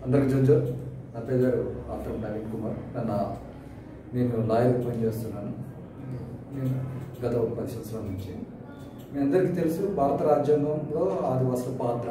అందరికి జంజో నా పేరు ఆత్రం నవీన్ కుమార్ నా నేను లాయర్ పనిచేస్తున్నాను నేను గత ఒక పది సంవత్సరాల నుంచి మీ అందరికీ తెలుసు భారత రాజ్యాంగంలో ఆదివాసుల పాత్ర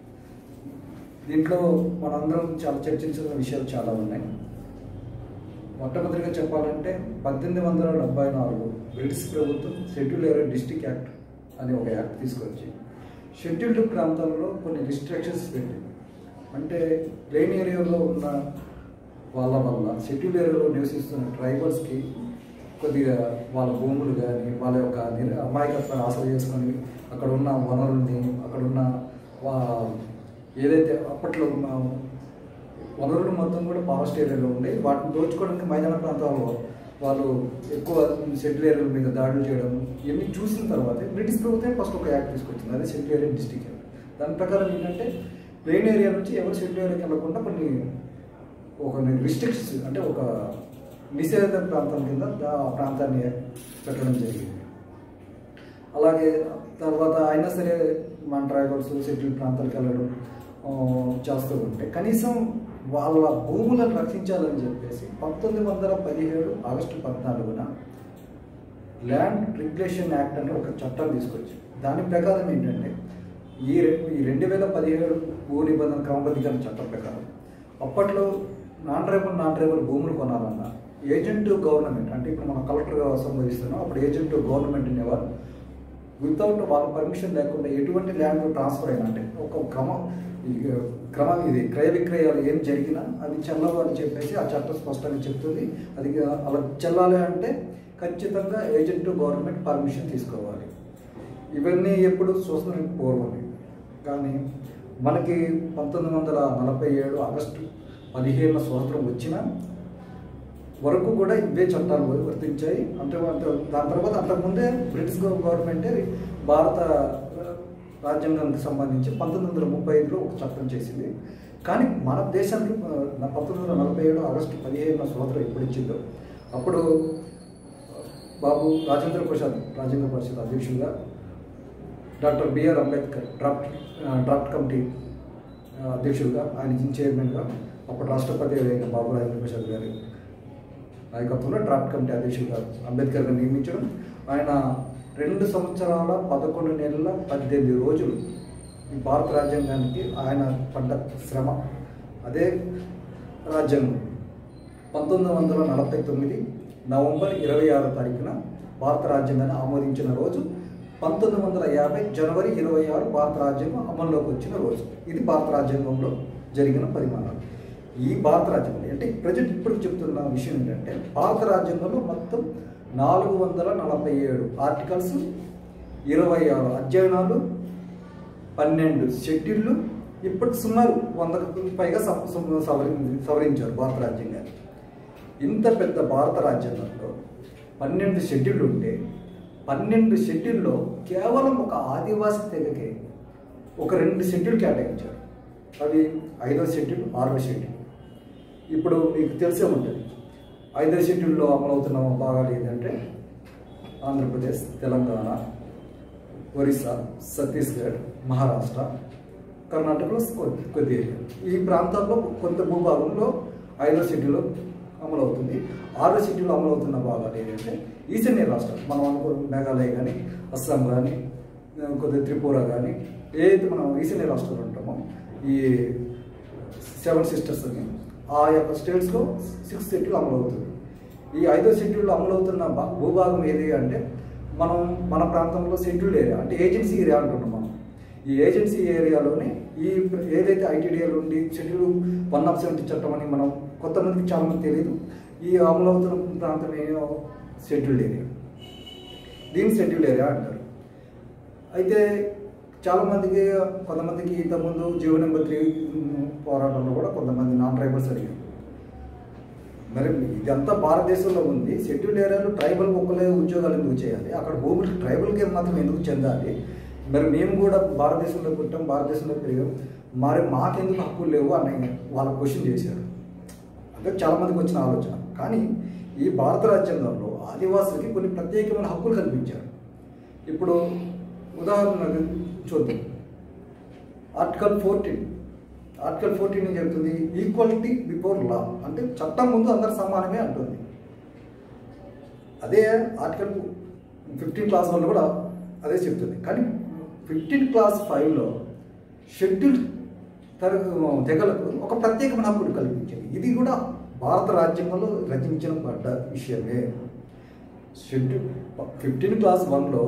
దీంట్లో మనందరం చాలా చర్చించిన విషయాలు చాలా ఉన్నాయి మొట్టమొదటిగా చెప్పాలంటే పద్దెనిమిది వందల డెబ్బై నాలుగు బ్రిటిష్ ప్రభుత్వం షెడ్యూల్ ఏరియా డిస్టిక్ యాక్ట్ అనే ఒక యాక్ట్ తీసుకొచ్చి షెడ్యూల్డ్ ప్రాంతాల్లో కొన్ని రిస్ట్రిక్షన్స్ పెట్టింది అంటే ప్లెయిన్ ఏరియాలో ఉన్న వాళ్ళ వల్ల షెడ్యూల్ ఏరియాలో నివసిస్తున్న ట్రైబల్స్కి కొద్దిగా వాళ్ళ భూములు కానీ వాళ్ళ యొక్క నిర- అమాయకత్వాన్ని ఆసరా చేసుకొని అక్కడ ఉన్న వనరుల్ని అక్కడ ఉన్న వా- ఏదైతే అప్పట్లో ఉన్న వనరులు మొత్తం కూడా ఫారెస్ట్ ఏరియాలో ఉండే వాటిని దోచుకోవడానికి మైదాన ప్రాంతాల్లో వాళ్ళు ఎక్కువ సెటిల్ ఏరియాల మీద దాడులు చేయడం ఇవన్నీ చూసిన తర్వాత బ్రిటిష్ ప్రభుత్వం ఫస్ట్ ఒక యాక్ట్ తీసుకొచ్చింది అదే సెటిల్ ఏరియా డిస్టిక్ దాని ప్రకారం ఏంటంటే ప్లెయిన్ ఏరియా నుంచి ఎవరు సెటిల్ ఏరియాకి వెళ్ళకుండా కొన్ని ఒక రిస్ట్రిక్షన్స్ అంటే ఒక నిషేధ ప్రాంతం కింద దా- ఆ ప్రాంతాన్ని పెట్టడం జరిగింది అలాగే తర్వాత అయినా సరే మన ట్రైబల్స్ సెటిల్ ప్రాంతాలకు వెళ్ళడం ఆ, చేస్తూ ఉంటే కనీసం వాళ్ళ భూములను రక్షించాలని చెప్పేసి పంతొమ్మిది వందల పదిహేడు ఆగస్టు పద్నాలుగున ల్యాండ్ రెగ్యులేషన్ యాక్ట్ అని ఒక చట్టం తీసుకొచ్చి దాని ప్రకారం ఏంటంటే ఈ రె- ఈ రెండు వేల పదిహేడు భూ నిబంధన క్రమబద్ధీకరణ చట్టం ప్రకారం అప్పట్లో నాన్ ట్రైబల్ నాన్ ట్రైబల్ భూములు కొనాలన్నా ఏజెంట్ గవర్నమెంట్ అంటే ఇప్పుడు మనం కలెక్టర్గా సంబోధిస్తున్నాం అప్పుడు ఏజెంట్ గవర్నమెంట్ అనేవారు వితౌట్ వాళ్ళ పర్మిషన్ లేకుండా ఎటువంటి ల్యాండ్ ట్రాన్స్ఫర్ అయినా అంటే ఒక క్రమం ఈ క్రమం ఇది క్రయ విక్రయాలు ఏం జరిగినా అది చెల్లవు అని చెప్పేసి ఆ చట్టం స్పష్టంగా చెప్తుంది అది అలా చెల్లాలి అంటే ఖచ్చితంగా ఏజెంట్ గవర్నమెంట్ పర్మిషన్ తీసుకోవాలి ఇవన్నీ ఎప్పుడు చూసిన పూర్వమే కానీ మనకి పంతొమ్మిది వందల నలభై ఏడు ఆగస్టు పదిహేను స్వాతంత్రం వచ్చినా వరకు కూడా ఇవే చట్టాలు వర్తించాయి అంటే అంత- దాని తర్వాత అంతకుముందే బ్రిటిష్ గవర్నమెంటే భారత రాజ్యాంగానికి సంబంధించి పంతొమ్మిది వందల ముప్పై ఐదులో ఒక చట్టం చేసింది కానీ మన దేశానికి ఆ, పంతొమ్మిది వందల నలభై ఏడు ఆగస్టు పదిహేను స్వాతంత్రం ఎప్పుడు ఇచ్చిందో అప్పుడు బాబు రాజేంద్ర ప్రసాద్ రాజ్యాంగ పరిషత్ అధ్యక్షులుగా డాక్టర్ బిఆర్ అంబేద్కర్ డ్రాఫ్ట్ ఆ, డ్రాఫ్ట్ కమిటీ ఆ, అధ్యక్షులుగా ఆయన చైర్మన్గా అప్పుడు రాష్ట్రపతి అయిన బాబు రాజేంద్ర ప్రసాద్ గారి నాయకత్వంలో డ్రాఫ్ట్ కమిటీ అధ్యక్షులుగా అంబేద్కర్ గారిని నియమించడం ఆయన రెండు సంవత్సరాల పదకొండు నెలల పద్దెనిమిది రోజులు ఈ భారత రాజ్యాంగానికి ఆయన పడ్డ శ్రమ అదే రాజ్యాంగం పంతొమ్మిది వందల నలభై తొమ్మిది నవంబర్ ఇరవై ఆరో తారీఖున భారత రాజ్యాంగాన్ని ఆమోదించిన రోజు పంతొమ్మిది వందల యాభై జనవరి ఇరవై ఆరు భారత రాజ్యాంగం అమల్లోకి వచ్చిన రోజు ఇది భారత రాజ్యాంగంలో జరిగిన పరిమాణాలు ఈ భారత రాజ్యాంగం అంటే ప్రజెంట్ ఇప్పుడు చెప్తున్న విషయం ఏంటంటే భారత రాజ్యాంగంలో మొత్తం నాలుగు వందల నలభై ఏడు ఆర్టికల్స్ ఇరవై ఆరు అధ్యయనాలు పన్నెండు షెడ్యూళ్ళు ఇప్పటికి సుమారు వందకు పైగా సవ- సవ- సవరి- సవరించారు భారత రాజ్యాంగాన్ని ఇంత పెద్ద భారత రాజ్యాంగంలో పన్నెండు షెడ్యూళ్ళు ఉంటే పన్నెండు షెడ్యూల్లో కేవలం ఒక ఆదివాసీ తెగకే ఒక రెండు షెడ్యూల్ కేటాయించారు అవి ఐదో షెడ్యూల్ ఆరో షెడ్యూల్ ఇప్పుడు మీకు తెలిసే ఉంటుంది ఐదో షెడ్యూల్లో అమలవుతున్న భాగాలు ఏంటంటే ఆంధ్రప్రదేశ్ తెలంగాణ ఒరిస్సా ఛత్తీస్గఢ్ మహారాష్ట్ర కర్ణాటకలో కొద్ది కొద్ది ఏరియా ఈ ప్రాంతాల్లో కొంత భూభాగంలో ఐదో షెడ్యూల్ అమలవుతుంది ఆరో షెడ్యూల్ అమలవుతున్న భాగాలు ఏంటంటే ఈశాన్య రాష్ట్రాలు మనం అనుకో మేఘాలయ కానీ అస్సాం కానీ కొద్ది త్రిపుర కానీ ఏదైతే మనం ఈశాన్య రాష్ట్రాలు ఉంటామో ఈ సెవెన్ సిస్టర్స్ అని ఆ యొక్క స్టేట్స్లో సిక్స్ షెడ్యూల్ అమలవుతుంది ఈ ఐదో షెడ్యూల్ అమలవుతున్న భా- భూభాగం ఏది అంటే మనం మన ప్రాంతంలో షెడ్యూల్ ఏరియా అంటే ఏజెన్సీ ఏరియా అంటున్నాం మనం ఈ ఏజెన్సీ ఏరియాలోనే ఈ ఏదైతే ఐటీడీఏలు ఉండి షెడ్యూల్ వన్ ఆఫ్ సెవెంటీ చట్టం అని మనం కొంతమందికి చాలా మంది తెలియదు ఈ అమలవుతున్న ప్రాంతం ఏమో షెడ్యూల్ ఏరియా దీన్ని షెడ్యూల్ ఏరియా అంటారు అయితే చాలామందికి కొంతమందికి ఇంతకుముందు జీవో నెంబర్ త్రీ పోరాటంలో కూడా కొంతమంది నాన్ ట్రైబల్స్ అడిగారు మరి ఇదంతా భారతదేశంలో ఉంది షెడ్యూల్ ఏరియాలో ట్రైబల్ ఒక్కలే ఉద్యోగాలు ఎందుకు చేయాలి అక్కడ భూములు ట్రైబల్కి మాత్రం ఎందుకు చెందాలి మరి మేము కూడా భారతదేశంలో పుట్టాం భారతదేశంలో పెరిగాం మరి మాకెందుకు హక్కులు లేవు అని వాళ్ళ క్వశ్చన్ చేశారు అంటే చాలామందికి వచ్చిన ఆలోచన కానీ ఈ భారత రాజ్యాంగంలో ఆదివాసులకి కొన్ని ప్రత్యేకమైన హక్కులు కల్పించారు ఇప్పుడు ఉదాహరణకు చూద్దాం ఆర్టికల్ ఫోర్టీన్ ఆర్టికల్ ఫోర్టీన్ ఏం చెప్తుంది ఈక్వాలిటీ బిఫోర్ లా అంటే చట్టం ముందు అందరు సమానమే అంటుంది అదే ఆర్టికల్ ఫిఫ్టీన్ క్లాస్ వల్ల కూడా అదే చెప్తుంది కానీ ఫిఫ్టీన్ క్లాస్ ఫైవ్లో షెడ్యూల్ తర తెగలకు ఒక ప్రత్యేకమైన హక్కులు కల్పించింది ఇది కూడా భారత రాజ్యాంగంలో రచించబడ్డ విషయమే షెడ్యూల్ ఫిఫ్టీన్ క్లాస్ వన్లో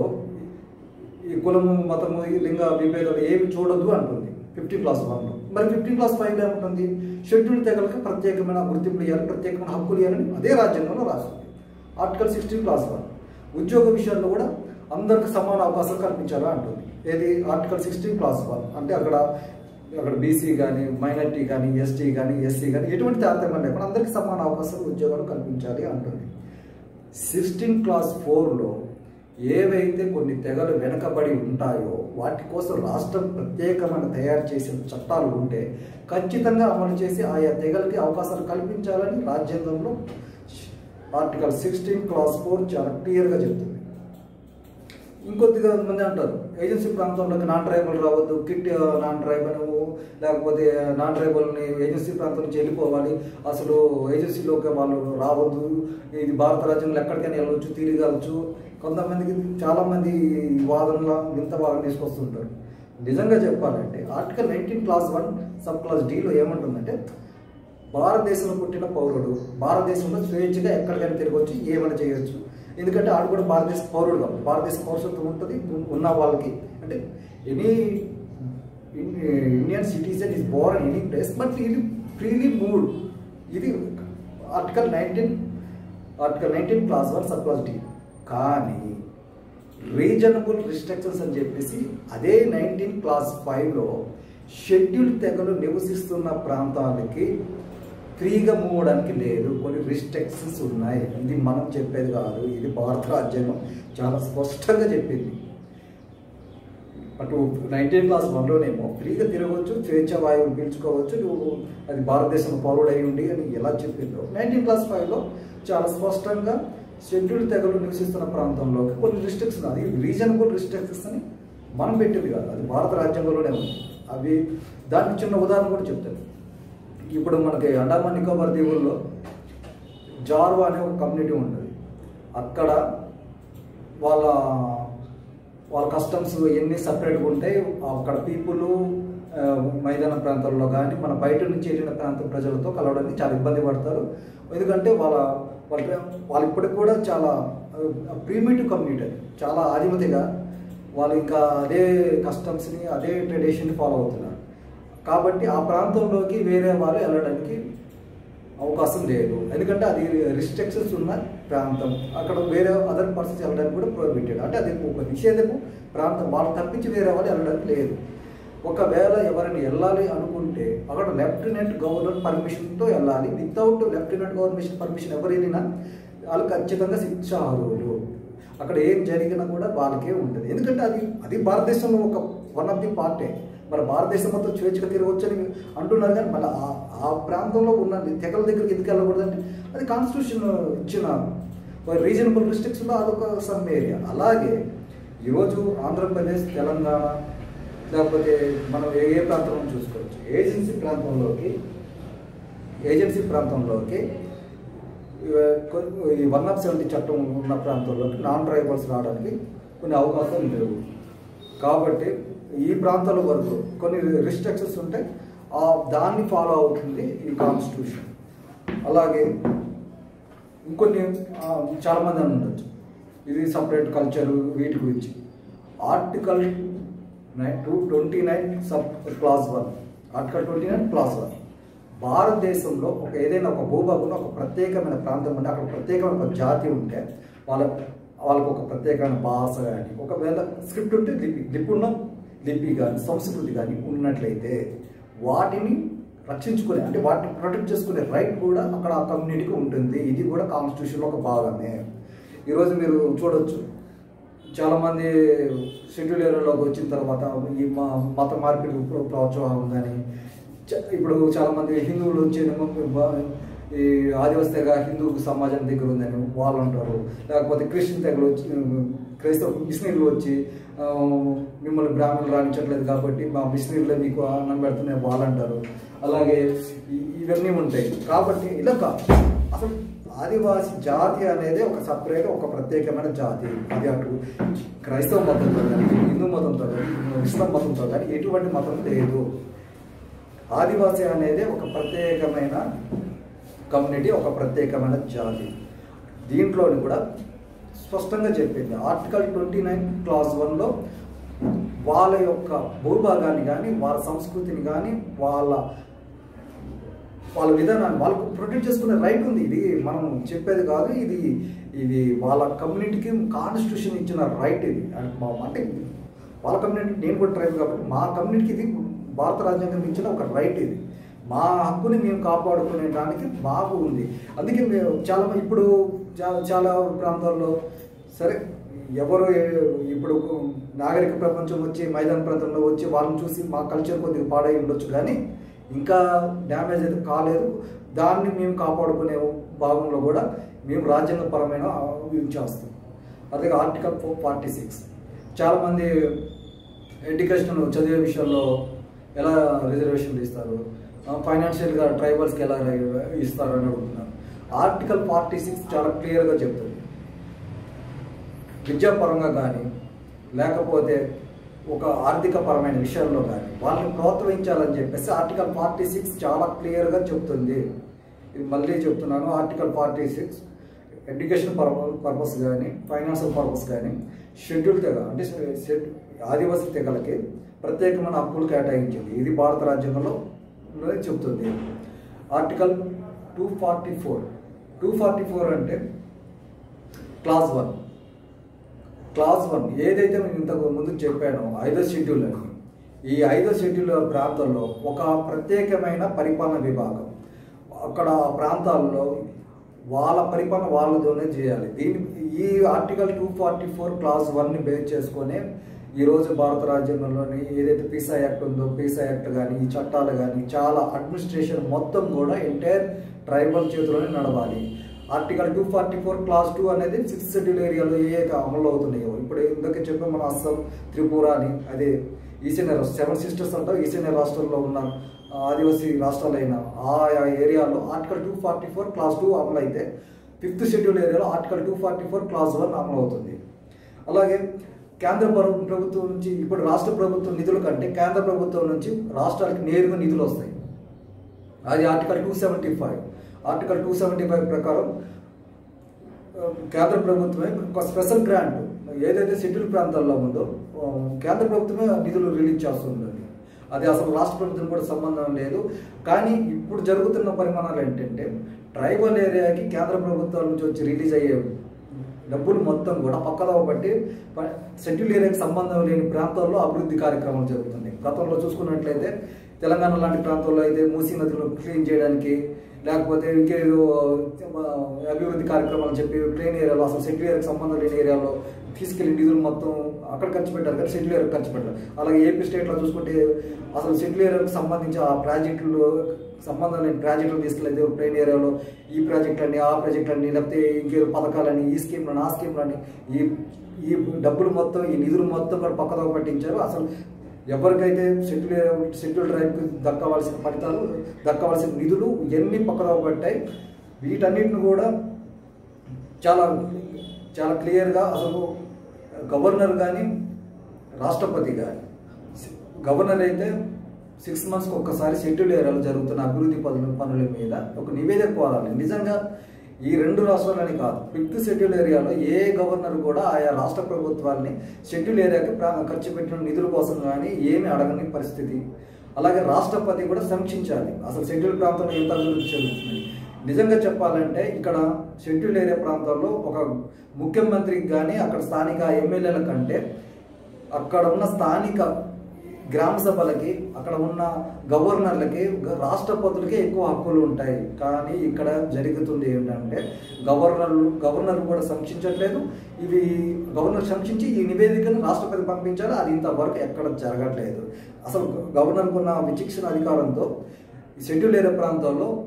ఈ కులము మతము ఈ లింగ విభేదాలు ఏమి చూడొద్దు అంటుంది ఫిఫ్టీన్ క్లాస్ వన్లో మరి ఫిఫ్టీన్ క్లాస్ ఫైవ్లో ఏముంటుంది షెడ్యూల్ తెగలకు ప్రత్యేకమైన గుర్తింపులు ఇవ్వాలి ప్రత్యేకమైన హక్కులు ఇవ్వాలని అదే రాజ్యాంగంలో రాస్తుంది ఆర్టికల్ సిక్స్టీన్ క్లాస్ వన్ ఉద్యోగ విషయాల్లో కూడా అందరికి సమాన అవకాశాలు కల్పించాలా అంటుంది ఏది ఆర్టికల్ సిక్స్టీన్ క్లాస్ వన్ అంటే అక్కడ అక్కడ బీసీ కానీ మైనార్టీ కానీ ఎస్టీ కానీ ఎస్సీ కానీ ఎటువంటి తారతమ్యం లేకుండా అందరికీ సమాన అవకాశాలు ఉద్యోగాలు కల్పించాలి అంటుంది సిక్స్టీన్ క్లాస్ ఫోర్లో ఏవైతే కొన్ని తెగలు వెనకబడి ఉంటాయో వాటి కోసం రాష్ట్రం ప్రత్యేకమైన తయారు చేసిన చట్టాలు ఉంటే ఖచ్చితంగా అమలు చేసి ఆయా తెగలకి అవకాశాలు కల్పించాలని రాజ్యాంగంలో ఆర్టికల్ సిక్స్టీన్ క్లాస్ ఫోర్ చాలా క్లియర్గా చెప్తుంది ఇంకొద్దిగా మంది అంటారు ఏజెన్సీ ప్రాంతంలోకి నాన్ ట్రైబల్ రావద్దు కిట్ నాన్ ట్రైబల్ లేకపోతే నాన్ ట్రైబల్ని ఏజెన్సీ ప్రాంతం నుంచి వెళ్ళిపోవాలి అసలు ఏజెన్సీలోకి వాళ్ళు రావద్దు ఇది భారత రాజ్యంలో ఎక్కడికైనా వెళ్ళవచ్చు తిరగవచ్చు కొంతమందికి చాలామంది వాదనల వింత వాదన తీసుకొస్తుంటారు నిజంగా చెప్పాలంటే article nineteen clause one sub clause డీలో ఏమంటుందంటే భారతదేశంలో పుట్టిన పౌరుడు భారతదేశంలో స్వేచ్ఛగా ఎక్కడికైనా తిరగవచ్చు ఏమైనా చేయొచ్చు ఎందుకంటే ఆడు కూడా భారతదేశ పౌరుడు కాబట్టి భారతదేశ పౌరసత్వం ఉంటుంది ఉన్న వాళ్ళకి అంటే any Indian citizen is born any place but ఇది ఫ్రీలీ మూడ్ ఇది article nineteen article nineteen clause one sub clause D కానీ రీజనబుల్ రిస్ట్రిక్షన్స్ అని చెప్పేసి అదే నైన్టీన్ క్లాస్ ఫైవ్లో షెడ్యూల్ తెగలు నివసిస్తున్న ప్రాంతాలకి ఫ్రీగా మూవ్ అవడానికి లేదు కొన్ని రిస్ట్రిక్షన్స్ ఉన్నాయి ఇది మనం చెప్పేది కాదు ఇది భారత రాజ్యాంగం చాలా స్పష్టంగా చెప్పింది అటు నైన్టీన్ క్లాస్ వన్లోనేమో ఫ్రీగా తిరగవచ్చు స్వేచ్ఛ వాయువులు పీల్చుకోవచ్చు నువ్వు అది భారతదేశం పౌరుడు అయి ఉండి అని ఎలా చెప్పిందో నైన్టీన్ క్లాస్ ఫైవ్లో చాలా స్పష్టంగా షెడ్యూల్ తెగలు నివసిస్తున్న ప్రాంతంలోకి కొన్ని రిస్ట్రిక్షన్ అది రీజనబుల్ రిస్ట్రిక్షన్స్ అని మనం పెట్టేది కాదు అది భారత రాజ్యాంగంలోనే ఉంది అవి దానికి చిన్న ఉదాహరణ కూడా చెప్తాను ఇప్పుడు మనకి అండమాన్ నికోబార్ దీవుల్లో జార్వా అనే ఒక కమ్యూనిటీ ఉంటుంది అక్కడ వాళ్ళ వాళ్ళ కస్టమ్స్ ఎన్ని సపరేట్గా ఉంటాయి అక్కడ పీపుల్ మైదాన ప్రాంతాల్లో కానీ మన బయట నుంచి వెళ్ళిన ప్రాంత ప్రజలతో కలవడానికి చాలా ఇబ్బంది పడతారు ఎందుకంటే వాళ్ళ వాళ్ళ వాళ్ళు ఇప్పటికి కూడా చాలా ప్రీమేటివ్ కమ్యూనిటీ అది చాలా ఆదిమతిగా వాళ్ళు ఇంకా అదే కస్టమ్స్ని అదే ట్రెడిషన్ని ఫాలో అవుతున్నారు కాబట్టి ఆ ప్రాంతంలోకి వేరే వాళ్ళు వెళ్ళడానికి అవకాశం లేదు ఎందుకంటే అది రిస్ట్రిక్షన్స్ ఉన్న ప్రాంతం అక్కడ వేరే అదర్ పర్సన్స్ వెళ్ళడానికి కూడా ప్రొహిబిటెడ్ అంటే అది ఒక నిషేధపు ప్రాంతం వాళ్ళు తప్పించి వేరే వాళ్ళు వెళ్ళడానికి లేదు ఒకవేళ ఎవరైనా వెళ్ళాలి అనుకుంటే అక్కడ లెఫ్టినెంట్ గవర్నర్ పర్మిషన్తో వెళ్ళాలి వితౌట్ లెఫ్టినెంట్ గవర్నర్ పర్మిషన్ ఎవరు వెళ్ళినా వాళ్ళు ఖచ్చితంగా శిక్షార్హులు అక్కడ ఏం జరిగినా కూడా వాళ్ళకే ఉంటుంది ఎందుకంటే అది అది భారతదేశంలో ఒక వన్ ఆఫ్ ది పార్టే మన భారతదేశం మొత్తం స్వేచ్ఛగా తిరగవచ్చు అని అంటున్నారు కానీ మళ్ళీ ఆ ఆ ప్రాంతంలో ఉన్న తెగల దగ్గరికి ఎందుకు వెళ్ళకూడదంటే అది కాన్స్టిట్యూషన్ ఇచ్చిన రీజనబుల్ రిస్ట్రిక్షన్లో అదొక సమ్ ఏరియా అలాగే ఈరోజు ఆంధ్రప్రదేశ్ తెలంగాణ లేకపోతే మనం ఏ ఏ ప్రాంతంలో చూసుకోవచ్చు ఏజెన్సీ ప్రాంతంలోకి ఏజెన్సీ ప్రాంతంలోకి ఈ వన్ ఆఫ్ సెవెంటీ చట్టం ఉన్న ప్రాంతంలోకి నాన్ ట్రైబల్స్ రావడానికి కొన్ని అవకాశాలు లేవు కాబట్టి ఈ ప్రాంతాల వరకు కొన్ని రిస్ట్రిక్షన్స్ ఉంటాయి ఆ దాన్ని ఫాలో అవుతుంది ఈ కాన్స్టిట్యూషన్ అలాగే ఇంకొన్ని ఆ, చాలామంది అని ఉండొచ్చు ఇది సపరేట్ కల్చర్ వీటి గురించి article nine two twenty nine sub clause one article twenty nine clause one భారతదేశంలో ఒక ఏదైనా ఒక భూభాగంలో ఒక ప్రత్యేకమైన ప్రాంతం ఉంటే అక్కడ ప్రత్యేకమైన ఒక జాతి ఉంటే వాళ్ళ వాళ్ళకు ఒక ప్రత్యేకమైన భాష కానీ ఒకవేళ స్క్రిప్ట్ ఉంటే లిపి లిపి ఉన్న లిపి కానీ సంస్కృతి కానీ ఉన్నట్లయితే వాటిని రక్షించుకునే అంటే వాటిని ప్రొటెక్ట్ చేసుకునే రైట్ కూడా అక్కడ ఆ కమ్యూనిటీకి ఉంటుంది ఇది కూడా కాన్స్టిట్యూషన్లో ఒక భాగమే ఈరోజు మీరు చూడొచ్చు చాలామంది షెడ్యూల్ ఏరియాలోకి వచ్చిన తర్వాత ఈ మా మత మార్పిడి ప్ర- ప్రోత్సాహం ఉందని చ- ఇప్పుడు చాలామంది హిందువులు వచ్చేదేమో బ- ఈ ఆదివాసి తెగ హిందూ సమాజం దగ్గర ఉందని వాళ్ళు అంటారు లేకపోతే క్రిస్టియన్ తెగలు వచ్చి క్రైస్తవ మిషనరీలు వచ్చి ఆ, మిమ్మల్ని బ్రాహ్మణులు రాణించట్లేదు కాబట్టి మా మిషనరీలో మీకు అన్నం పెడుతున్నాయి వాళ్ళు అంటారు అలాగే ఈ- ఇవన్నీ ఉంటాయి కాబట్టి ఇలా కాదు అసలు ఆదివాసి జాతి అనేది ఒక సపరేట్ ఒక ప్రత్యేకమైన జాతి అది అటు క్రైస్తవ మతంతో కానీ హిందూ మతంతో కానీ ఇస్లాం మతంతో కానీ ఎటువంటి మతం లేదు ఆదివాసి అనేది ఒక ప్రత్యేకమైన కమ్యూనిటీ ఒక ప్రత్యేకమైన జాతి దీంట్లోని కూడా స్పష్టంగా చెప్పింది ఆర్టికల్ ట్వంటీ నైన్ క్లాస్ వన్లో వాళ్ళ యొక్క భూభాగాన్ని కానీ వాళ్ళ సంస్కృతిని కానీ వాళ్ళ వాళ్ళ విధానాన్ని వాళ్ళకు ప్రొటెక్ట్ చేసుకునే రైట్ ఉంది ఇది మనం చెప్పేది కాదు ఇది ఇది వాళ్ళ కమ్యూనిటీకి కాన్స్టిట్యూషన్ ఇచ్చిన రైట్ ఇది అండ్ మా- అంటే వాళ్ళ కమ్యూనిటీ నేను కూడా ట్రైబ్ కాబట్టి మా కమ్యూనిటీకి ఇది భారత రాజ్యాంగం ఇచ్చిన ఒక రైట్ ఇది మా హక్కుని మేము కాపాడుకునే దానికి మాకు ఉంది అందుకే మేము చాలా మంది ఇప్పుడు చా- చాలా ప్రాంతాల్లో సరే ఎవరు ఏ- ఇప్పుడు నాగరిక ప్రపంచం వచ్చి మైదాన ప్రాంతంలో వచ్చి వాళ్ళని చూసి మా కల్చర్ కొద్దిగా పాడై ఉండొచ్చు కానీ ఇంకా డ్యామేజ్ అయితే కాలేదు దాన్ని మేము కాపాడుకునే భాగంలో కూడా మేము రాజ్యాంగపరమైన యూజ్ చేస్తాం అదే ఆర్టికల్ ఫార్టీ సిక్స్ చాలామంది ఎడ్యుకేషన్ చదివే విషయంలో ఎలా రిజర్వేషన్లు ఇస్తారు ఫైనాన్షియల్గా ట్రైబల్స్కి ఎలా ఇస్తారు అని అడుగుతున్నారు ఆర్టికల్ ఫార్టీ సిక్స్ చాలా క్లియర్గా చెప్తుంది విద్యాపరంగా కానీ లేకపోతే ఒక ఆర్థిక పరమైన విషయాల్లో కానీ వాళ్ళని ప్రోత్సహించాలని చెప్పేసి ఆర్టికల్ ఫార్టీ సిక్స్ చాలా క్లియర్గా చెప్తుంది ఇది మళ్ళీ చెప్తున్నాను article forty six education purpose కానీ ఫైనాన్షియల్ పర్పస్ కానీ షెడ్యూల్ తెగ అంటే షెడ్ ఆదివాసీ తెగలకి ప్రత్యేకమైన హక్కులు కేటాయించింది ఇది భారత రాజ్యాంగంలో చెప్తుంది article two forty four two forty four అంటే క్లాస్ వన్ క్లాస్ వన్ ఏదైతే నేను ఇంతకు ముందు చెప్పానో ఐదో షెడ్యూల్ అని ఈ ఐదో షెడ్యూల్ ప్రాంతంలో ఒక ప్రత్యేకమైన పరిపాలన విభాగం అక్కడ ఆ ప్రాంతాల్లో వాళ్ళ పరిపాలన వాళ్ళతోనే చేయాలి దీని ఈ article two forty four clause వన్ని బేస్ చేసుకొని ఈరోజు భారత రాజ్యాంగంలోని ఏదైతే పీసా యాక్ట్ ఉందో పీసా యాక్ట్ కానీ ఈ చట్టాలు కానీ చాలా అడ్మినిస్ట్రేషన్ మొత్తం కూడా ఎంటైర్ ట్రైబల్ చేతిలోనే నడవాలి article two forty four clause two అనేది సిక్స్త్ షెడ్యూల్ ఏరియాలో ఏ అయితే అమలు అవుతున్నాయో ఇప్పుడు ఇందాక చెప్పాం మన అస్సాం త్రిపుర అని అదే ఈశాన్య రాష్ట్ర సెవెన్ సిస్టర్స్ అంటాం ఈశాన్య రాష్ట్రంలో ఉన్న ఆదివాసీ రాష్ట్రాలైన ఆ ఏరియాలో article two forty four clause two అమలు అయితే ఫిఫ్త్ షెడ్యూల్ ఏరియాలో article two forty four clause one అమలు అవుతుంది అలాగే కేంద్ర ప్రభు- ప్రభుత్వం నుంచి ఇప్పుడు రాష్ట్ర ప్రభుత్వం నిధుల కంటే కేంద్ర ప్రభుత్వం నుంచి రాష్ట్రాలకు నేరుగా నిధులు వస్తాయి అది article two seventy five article two seventy five ప్రకారం ఆ, కేంద్ర ప్రభుత్వమే ఒక స్పెషల్ గ్రాంట్ ఏదైతే షెడ్యూల్ ప్రాంతాల్లో ఉందో ఆ, కేంద్ర ప్రభుత్వమే నిధులు రిలీజ్ చేస్తుందండి అది అసలు రాష్ట్ర ప్రభుత్వం కూడా సంబంధం లేదు కానీ ఇప్పుడు జరుగుతున్న పరిమాణాలు ఏంటంటే ట్రైబల్ ఏరియాకి కేంద్ర ప్రభుత్వాల నుంచి వచ్చి రిలీజ్ అయ్యే డబ్బులు మొత్తం కూడా పక్కదవ బట్టి ప- షెడ్యూల్ ఏరియాకి సంబంధం లేని ప్రాంతాల్లో అభివృద్ధి కార్యక్రమాలు జరుగుతున్నాయి గతంలో చూసుకున్నట్లయితే తెలంగాణ లాంటి ప్రాంతాల్లో అయితే మూసీ నదులు క్లీన్ చేయడానికి లేకపోతే ఇంకేదో ఆ, అభివృద్ధి కార్యక్రమాలు చెప్పి ప్లేన్ ఏరియాలో అసలు షెడ్యూల్ ఏరియాకి సంబంధం లేని ఏరియాలో తీసుకెళ్లి నిధులు మొత్తం అక్కడ ఖర్చు పెట్టారు కానీ షెడ్యూల్ ఏరియాకి ఖర్చు పెట్టారు అలాగే ఏపీ స్టేట్లో చూసుకుంటే అసలు షెడ్యూల్ ఏరియాకి సంబంధించి ఆ ప్రాజెక్టులు సంబంధం లేని ప్రాజెక్టులు తీసుకెళ్ళి ప్లేన్ ఏరియాలో ఈ ప్రాజెక్టులని ఆ ప్రాజెక్టులని లేకపోతే ఇంకేదో పథకాలని ఈ స్కీమ్లని ఆ స్కీమ్లని ఈ ఈ డబ్బులు మొత్తం ఈ నిధులు మొత్తం కూడా పక్కదో పట్టించారు అసలు ఎవరికైతే షెడ్యూల్ ఏరియా షెడ్యూల్ డ్రైవ్కి దక్కవలసిన ఫలితాలు దక్కవలసిన నిధులు ఇవన్నీ పక్కదో పట్టాయి వీటన్నిటిని కూడా చాలా చాలా క్లియర్గా అసలు గవర్నర్ కానీ రాష్ట్రపతి కానీ గవర్నర్ అయితే సిక్స్ మంత్స్కి ఒక్కసారి షెడ్యూల్ ఏరియాలో జరుగుతున్న అభివృద్ధి పనుల పనుల మీద ఒక నివేదిక కోరాలి నిజంగా ఈ రెండు రాష్ట్రాలని కాదు ఫిఫ్త్ షెడ్యూల్ ఏరియాలో ఏ గవర్నర్ కూడా ఆయా రాష్ట్ర ప్రభుత్వాల్ని షెడ్యూల్ ఏరియాకి ప్రా- ఖర్చు పెట్టిన నిధుల కోసం కానీ ఏమీ అడగని పరిస్థితి అలాగే రాష్ట్రపతి కూడా సమీక్షించాలి అసలు షెడ్యూల్ ప్రాంతంలో ఎంత అభివృద్ధి చెందుతుంది నిజంగా చెప్పాలంటే ఇక్కడ షెడ్యూల్ ఏరియా ప్రాంతాల్లో ఒక ముఖ్యమంత్రికి కానీ అక్కడ స్థానిక ఎమ్మెల్యేల కంటే అక్కడ ఉన్న స్థానిక గ్రామ సభలకి అక్కడ ఉన్న గవర్నర్లకి గ- రాష్ట్రపతులకి ఎక్కువ హక్కులు ఉంటాయి కానీ ఇక్కడ జరుగుతుంది ఏంటంటే గవర్నర్లు గవర్నర్ కూడా సమీక్షించట్లేదు ఇవి గవర్నర్ సమీక్షించి ఈ నివేదికను రాష్ట్రపతి పంపించాలి అది ఇంతవరకు ఎక్కడ జరగట్లేదు అసలు గవర్నర్కు ఉన్న విచక్షణ అధికారంతో ఈ షెడ్యూల్ ఏరియా ప్రాంతాల్లో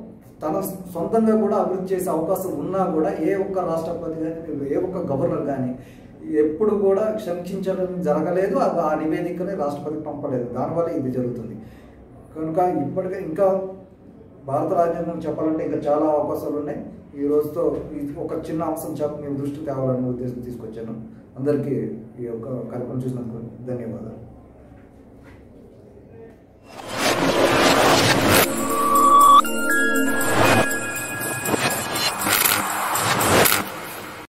తన సొంతంగా కూడా అభివృద్ధి చేసే అవకాశం ఉన్నా కూడా ఏ ఒక్క రాష్ట్రపతి కానీ ఏ ఒక్క గవర్నర్ కానీ ఎప్పుడు కూడా క్షమించడం జరగలేదు ఆ ఆ నివేదికని రాష్ట్రపతికి పంపలేదు దానివల్ల ఇది జరుగుతుంది కనుక ఇప్పటికే ఇంకా భారత రాజ్యాంగం చెప్పాలంటే ఇంకా చాలా అవకాశాలు ఉన్నాయి ఈ రోజుతో ఈ ఒక చిన్న అంశం చెప్ప మీ దృష్టి తేవాలనే ఉద్దేశం తీసుకొచ్చాను అందరికీ ఈ యొక్క కార్యక్రమం చూసినందుకు ధన్యవాదాలు